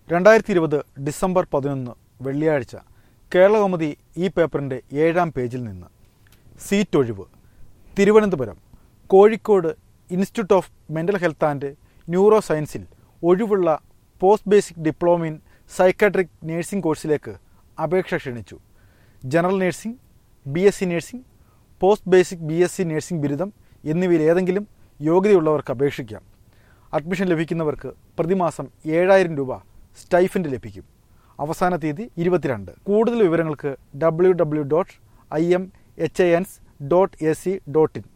രണ്ടായിരത്തി ഇരുപത് ഡിസംബർ പതിനൊന്ന് വെള്ളിയാഴ്ച കേരളകൗമുദി ഈ പേപ്പറിൻ്റെ ഏഴാം പേജിൽ നിന്ന് സീറ്റ് ഒഴിവ് Thiruvananthapuram Kozhikode institute of mental health and neuro സയൻസിൽ ഒഴിവുള്ള post basic diploma in psychiatric nursing കോഴ്സിലേക്ക് അപേക്ഷ ക്ഷണിച്ചു general nursing B S C nursing post basic B S C nursing ബിരുദം എന്നിവയിൽ ഏതെങ്കിലും യോഗ്യതയുള്ളവർക്ക് അപേക്ഷിക്കാം അഡ്മിഷൻ ലഭിക്കുന്നവർക്ക് പ്രതിമാസം ഏഴായിരം രൂപ സ്റ്റൈഫൻഡ് ലഭിക്കും അവസാന തീയതി ഇരുപത്തിരണ്ട് കൂടുതൽ വിവരങ്ങൾക്ക് W W dot I M H I N S dot A C dot in